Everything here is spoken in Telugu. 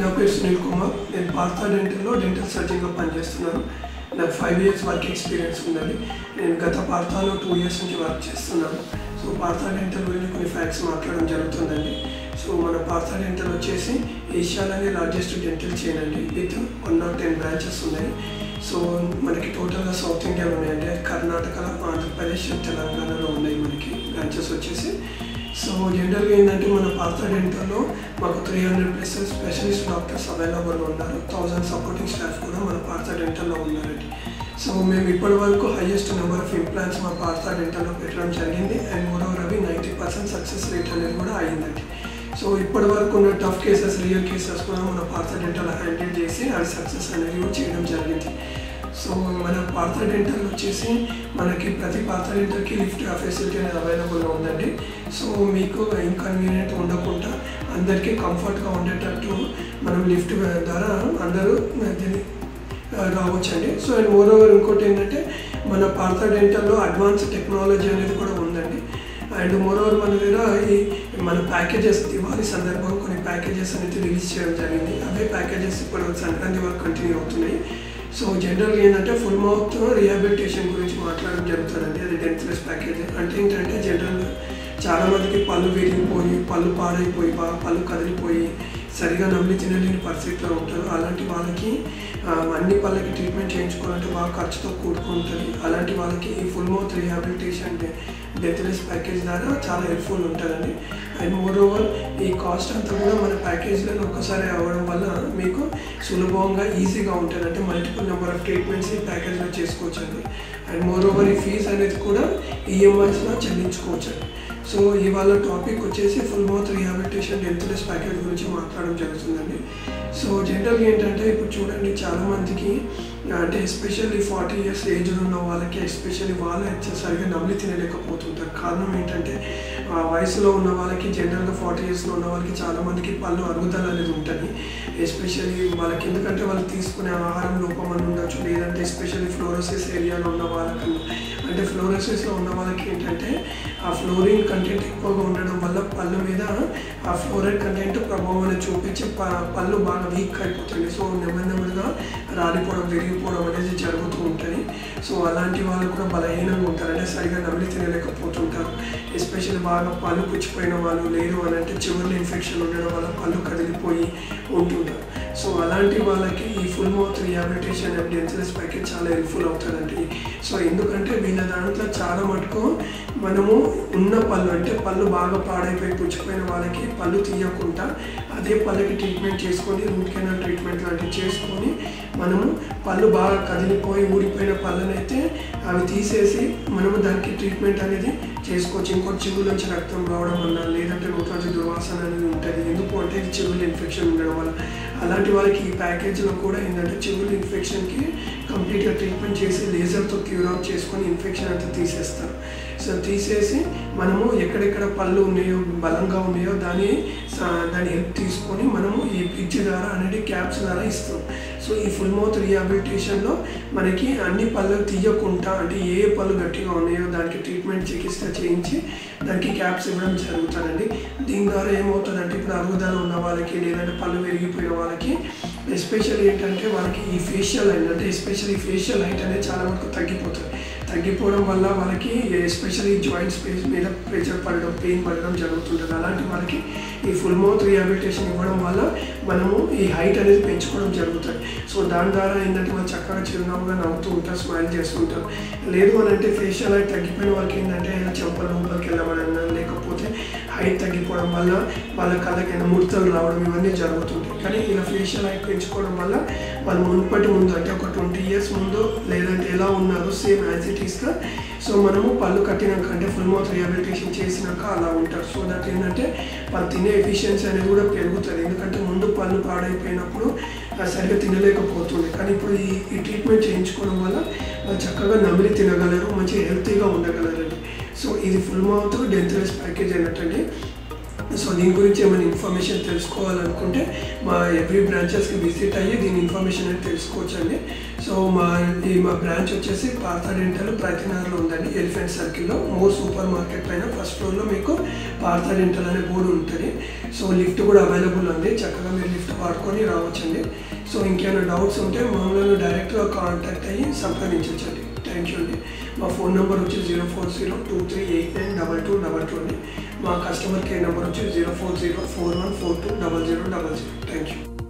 నా పేరు సునీల్ కుమార్ నేను పార్థా డెంటల్లో డెంటల్ సర్జన్గా పనిచేస్తున్నాను నాకు ఫైవ్ ఇయర్స్ వర్క్ ఎక్స్పీరియన్స్ ఉందండి నేను గత పార్థాలో టూ ఇయర్స్ నుంచి వర్క్ చేస్తున్నాను సో పార్థా డెంటల్ గురించి కొన్ని ఫ్యాక్ట్స్ మాట్లాడడం జరుగుతుందండి సో మన పార్థా డెంటల్ వచ్చేసి ఏషియాలోనే లార్జెస్ట్ డెంటల్ చైన్ అండి with one not ten branches ఉన్నాయి సో మనకి టోటల్గా సౌత్ ఇండియాలో ఉన్నాయండి కర్ణాటక ఆంధ్రప్రదేశ్ తెలంగాణలో ఉన్నాయి మనకి బ్రాంచెస్ వచ్చేసి సో జనరల్గా ఏంటంటే మన పార్థా డెంటల్లో మాకు three hundred plus specialist doctors available ఉన్నారు థౌజండ్ సపోర్టింగ్ స్టాఫ్ కూడా మన పార్థా డెంటల్లో ఉన్నారండి సో మేము ఇప్పటి వరకు హైయెస్ట్ నెంబర్ ఆఫ్ ఇంప్లాంట్స్ మా పార్థా డెంటల్లో పెట్టడం జరిగింది and moreover ninety percent success rate అనేది కూడా అయిందండి సో ఇప్పటి వరకు ఉన్న టఫ్ కేసెస్ రియల్ కేసెస్ కూడా మన పార్థా డెంటల్ హ్యాండిల్ చేసి అది సక్సెస్ అనేది కూడా చేయడం జరిగింది సో మన పార్థ డెంటల్ వచ్చేసి మనకి ప్రతి పార్థ డెంటల్కి లిఫ్ట్ ఫెసిలిటీ అనేది అవైలబుల్గా ఉందండి సో మీకు ఇన్కన్వీనియంట్ ఉండకుండా అందరికీ కంఫర్ట్గా ఉండేటట్టు మనం లిఫ్ట్ ద్వారా అందరూ దీన్ని రావచ్చండి సో అండ్ మోర్ ఓవర్ ఇంకోటి ఏంటంటే మన పార్థ డెంటల్లో అడ్వాన్స్ టెక్నాలజీ అనేది కూడా ఉందండి అండ్ మోర్ ఓవర్ మన దగ్గర ఈ మన ప్యాకేజెస్ దివాళీ సందర్భంగా కొన్ని ప్యాకేజెస్ అనేది రిలీజ్ చేయడం జరిగింది అవే ప్యాకేజెస్ ఇప్పుడు సంక్రాంతి వరకు కంటిన్యూ అవుతున్నాయి సో జనరల్గా ఏంటంటే ఫుల్ మౌత్ రిహాబిలిటేషన్ గురించి మాట్లాడడం జరుగుతుందండి అది డెంతలెస్ ప్యాకేజ్ అంటే ఏంటంటే జనరల్గా చాలామందికి పళ్ళు విరిగిపోయి పళ్ళు పాడైపోయి బాగా పళ్ళు కదిలిపోయి సరిగా నమ్మి తినలేని పరిస్థితిలో ఉంటారు అలాంటి వాళ్ళకి అన్ని పళ్ళకి ట్రీట్మెంట్ చేయించుకోవాలంటే బాగా ఖర్చుతో కూడుకుంటుంది అలాంటి వాళ్ళకి ఈ full mouth rehabilitation dentless package ద్వారా చాలా హెల్ప్ఫుల్ ఉంటుందండి అండ్ మోర్ ఓవర్ ఈ కాస్ట్ అంతా కూడా మన ప్యాకేజ్లో ఒక్కసారి అవ్వడం వల్ల మీకు సులభంగా ఈజీగా ఉంటుంది అంటే మల్టిపుల్ నెంబర్ ఆఫ్ ట్రీట్మెంట్స్ ఈ ప్యాకేజ్లో చేసుకోవచ్చండి అండ్ మోర్ ఓవర్ ఈ ఫీజ్ అనేది కూడా ఈఎంఐస్లో చెల్లించుకోవచ్చండి సో ఇవాళ టాపిక్ వచ్చేసి full mouth rehabilitation dentless package గురించి మాట్లాడడం జరుగుతుందండి సో జనరల్గా ఏంటంటే ఇప్పుడు చూడండి చాలామందికి అంటే ఎస్పెషల్లీ ఫార్టీ ఇయర్స్ ఏజ్ ఉన్న వాళ్ళకి ఎస్పెషల్లీ వాళ్ళు సరిగా నమిలి తినలేకపోతుంటారు కారణం ఏంటంటే ఆ వయసులో ఉన్న వాళ్ళకి జనరల్గా ఫార్టీ ఇయర్స్లో ఉన్న వాళ్ళకి చాలామందికి పళ్ళు అరుగుదల అనేది ఉంటుంది ఎస్పెషల్లీ వాళ్ళకి ఎందుకంటే వాళ్ళు తీసుకునే ఆహారం లోపం అని ఉండొచ్చు లేదంటే ఎస్పెషల్లీ ఫ్లోరోసిస్ ఏరియాలో ఉన్న వాళ్ళకన్నా అంటే ఫ్లోరోసిస్లో ఉన్న వాళ్ళకి ఏంటంటే ఆ ఫ్లోరిన్ కంటెంట్ ఎక్కువగా ఉండడం వల్ల పళ్ళు మీద ఆ ఫ్లోరైడ్ కంటెంట్ ప్రభావం అనేది చూపించి పళ్ళు బాగా వీక్ అయిపోతుంది సో నెమ్మది నెమ్మదిగా రాలిపోవడం విరిగిపోవడం అనేది జరుగుతూ ఉంటుంది సో అలాంటి వాళ్ళు కూడా బలహీనంగా ఉంటారు అంటే సరిగా నమిలి తినలేకపోతుంటారు ఎస్పెషల్లీ బాగా పళ్ళు పుచ్చిపోయిన వాళ్ళు లేరు అని అంటే చివరిలో ఇన్ఫెక్షన్ ఉండడం వల్ల పళ్ళు కదిలిపోయి ఉంటుంటారు సో అలాంటి వాళ్ళకి ఈ full mouth rehabilitation and dentless package చాలా హెల్ప్ఫుల్ అవుతుందండి సో ఎందుకంటే వీళ్ళ దాంట్లో చాలా మటుకు మనము ఉన్న పళ్ళు అంటే పళ్ళు బాగా పాడైపోయి పుచ్చిపోయిన వాళ్ళకి పళ్ళు తీయకుండా అదే పళ్ళకి ట్రీట్మెంట్ చేసుకొని రూట్ కెనాల్ ట్రీట్మెంట్ లాంటివి చేసుకొని మనము పళ్ళు బాగా కదిలిపోయి ఊడిపోయిన పళ్ళనైతే అవి తీసేసి మనము దానికి ట్రీట్మెంట్ అనేది చేసుకోవచ్చు ఇంకోటి చెవుల నుంచి రక్తం రావడం వల్ల లేదంటే నోట్లోంచి దుర్వాసన అనేది ఉంటుంది ఎందుకు అంటే ఇది చెవుల ఇన్ఫెక్షన్ ఉండడం వల్ల అలాంటి వాళ్ళకి ఈ ప్యాకేజ్లో కూడా ఏంటంటే చెవుల ఇన్ఫెక్షన్కి కంప్లీట్గా ట్రీట్మెంట్ చేసి లేజర్తో క్యూర్ అవుట్ చేసుకొని ఇన్ఫెక్షన్ అంతా తీసేస్తారు సో తీసేసి మనము ఎక్కడెక్కడ పళ్ళు ఉన్నాయో బలంగా ఉన్నాయో దాన్ని దాని హెల్ప్ తీసుకొని మనము ఈ బ్రిడ్జ్ ద్వారా అనేది క్యాప్స్ ద్వారా ఇస్తాం సో ఈ ఫుల్ మౌత్ రిహాబిలిటేషన్లో మనకి అన్ని పళ్ళు తీయకుండా అంటే ఏ ఏ పళ్ళు గట్టిగా ఉన్నాయో దానికి ట్రీట్మెంట్ చికిత్స చేయించి దానికి క్యాప్స్ ఇవ్వడం జరుగుతుందండి దీని ద్వారా ఏమవుతుందంటే ఇప్పుడు అరుగుదల ఉన్న వాళ్ళకి లేదంటే పళ్ళు విరిగిపోయిన వాళ్ళకి ఎస్పెషల్ ఏంటంటే వాళ్ళకి ఈ ఫేషియల్ హైట్ అంటే ఎస్పెషల్లీ ఫేషియల్ హైట్ అనేది చాలా వరకు తగ్గిపోతుంది తగ్గిపోవడం వల్ల వాళ్ళకి ఎస్పెషల్లీ జాయింట్ స్పేస్ మీద ప్రెషర్ పడడం పెయిన్ పడడం జరుగుతుంటుంది అలాంటి వాళ్ళకి ఈ ఫుల్ మౌత్ రిహాబిలిటేషన్ ఇవ్వడం వల్ల మనము ఈ హైట్ అనేది పెంచుకోవడం జరుగుతుంది సో దాని ద్వారా ఏంటంటే వాళ్ళు చక్కగా చిరునవ్వుగా నవ్వుతూ ఉంటారు స్మైల్ చేస్తుంటారు లేదు అని అంటే ఫేషియల్ హైట్ తగ్గిపోయిన వాళ్ళకి ఏంటంటే చెంపల లోపలికి వెళ్ళమనన్నా లేకపోతే హైట్ తగ్గిపోవడం వల్ల వాళ్ళ కళ్ళకైనా ముడతలు రావడం ఇవన్నీ జరుగుతుంటాయి కానీ ఇలా ఫేషియల్ హైట్ పెంచుకోవడం వల్ల వాళ్ళు మునుపటి ముందు అంటే ఒక ట్వంటీ ఇయర్స్ ముందు లేదంటే ఎలా ఉన్నారో సేమ్ యాజ్ ఇట్ ఈస్గా సో మనము పళ్ళు కట్టినాక అంటే ఫుల్ మౌత్ రిహాబిలిటేషన్ చేసినాక అలా ఉంటారు సో దట్ ఏంటంటే వాళ్ళు తినే ఎఫిషియన్సీ అనేది కూడా పెరుగుతుంది ఎందుకంటే ముందు పళ్ళు పాడైపోయినప్పుడు సరిగ్గా తినలేకపోతుంది కానీ ఇప్పుడు ఈ ఈ ట్రీట్మెంట్ చేయించుకోవడం వల్ల వాళ్ళు చక్కగా నమిలి తినగలరు మంచి హెల్తీగా ఉండగలరండి సో ఇది ఫుల్ మౌత్ డెంతలెస్ ప్యాకేజ్ అన్నట్టండి సో దీని గురించి ఏమైనా ఇన్ఫర్మేషన్ తెలుసుకోవాలనుకుంటే మా ఎవ్రీ బ్రాంచెస్కి విజిట్ అయ్యి దీని ఇన్ఫర్మేషన్ అనేది తెలుసుకోవచ్చు అండి సో మా ఈ మా బ్రాంచ్ వచ్చేసి పార్థ డెంటల్ ప్రతినగర్లో ఉందండి ఎలిఫెంట్ సర్కిల్లో మోర్ సూపర్ మార్కెట్ పైన ఫస్ట్ ఫ్లోర్లో మీకు పార్థ డెంటల్ అనే బోర్డు ఉంటుంది సో లిఫ్ట్ కూడా అవైలబుల్ ఉంది చక్కగా మీరు లిఫ్ట్ వాడుకొని రావచ్చండి సో ఇంకేమైనా డౌట్స్ ఉంటే మమ్మల్ని డైరెక్ట్గా కాంటాక్ట్ అయ్యి సంప్రదించవచ్చండి థ్యాంక్ యూ అండి మా ఫోన్ నెంబర్ వచ్చి zero four zero two three eight nine double two double two అండి మా కస్టమర్ కేర్ నెంబర్ వచ్చి zero four zero four one four two double zero double zero thank you